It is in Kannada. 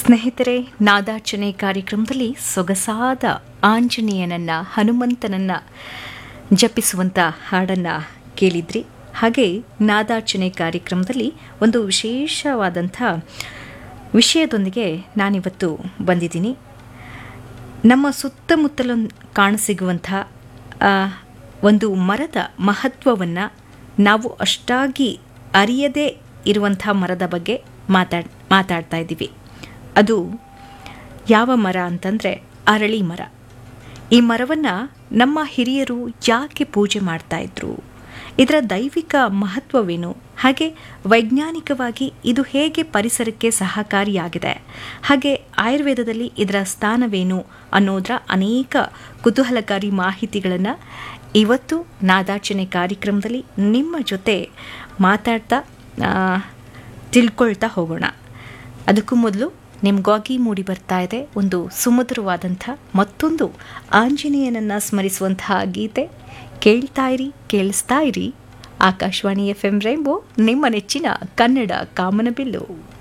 ಸ್ನೇಹಿತರೆ ನಾದಾರ್ಚನೆ ಕಾರ್ಯಕ್ರಮದಲ್ಲಿ ಸೊಗಸಾದ ಆಂಜನೇಯನನ್ನ ಹನುಮಂತನನ್ನ ಜಪಿಸುವಂಥ ಹಾಡನ್ನು ಕೇಳಿದ್ರಿ ಹಾಗೆ ನಾದಾರ್ಚನೆ ಕಾರ್ಯಕ್ರಮದಲ್ಲಿ ಒಂದು ವಿಶೇಷವಾದಂಥ ವಿಷಯದೊಂದಿಗೆ ನಾನಿವತ್ತು ಬಂದಿದ್ದೀನಿ ನಮ್ಮ ಸುತ್ತಮುತ್ತಲ ಕಾಣಸಿಗುವಂಥ ಆ, ಒಂದು ಮರದ ಮಹತ್ವವನ್ನು ನಾವು ಅಷ್ಟಾಗಿ ಅರಿಯದೇ ಇರುವಂಥ ಮರದ ಬಗ್ಗೆ ಮಾತಾಡ್ ಮಾತಾಡ್ತಾ ಇದ್ದೀವಿ ಅದು ಯಾವ ಮರ ಅಂತಂದರೆ ಅರಳಿ ಮರ ಈ ಮರವನ್ನು ನಮ್ಮ ಹಿರಿಯರು ಯಾಕೆ ಪೂಜೆ ಮಾಡ್ತಾ ಇದ್ರು ಇದರ ದೈವಿಕ ಮಹತ್ವವೇನು ಹಾಗೆ ವೈಜ್ಞಾನಿಕವಾಗಿ ಇದು ಹೇಗೆ ಪರಿಸರಕ್ಕೆ ಸಹಕಾರಿಯಾಗಿದೆ ಹಾಗೆ ಆಯುರ್ವೇದದಲ್ಲಿ ಇದರ ಸ್ಥಾನವೇನು ಅನ್ನೋದರ ಅನೇಕ ಕುತೂಹಲಕಾರಿ ಮಾಹಿತಿಗಳನ್ನು ಇವತ್ತು ನಾದಾರ್ಚನೆ ಕಾರ್ಯಕ್ರಮದಲ್ಲಿ ನಿಮ್ಮ ಜೊತೆ ಮಾತಾಡ್ತಾ ಆ, ತಿಳ್ಕೊಳ್ತಾ ಹೋಗೋಣ ಅದಕ್ಕೂ ಮೊದಲು ನಿಮಗಾಗಿ ಮೂಡಿ ಬರ್ತಾ ಇದೆ ಒಂದು ಸುಮಧುರವಾದಂಥ ಮತ್ತೊಂದು ಆಂಜನೇಯನನ್ನ ಸ್ಮರಿಸುವಂತಹ ಗೀತೆ ಕೇಳ್ತಾ ಇರಿ ಕೇಳಿಸ್ತಾ ಇರಿ ಆಕಾಶವಾಣಿ ಎಫ್ ಎಂ ರೈಂಬೋ ನಿಮ್ಮ ನೆಚ್ಚಿನ ಕನ್ನಡ ಕಾಮನಬಿಲ್ಲು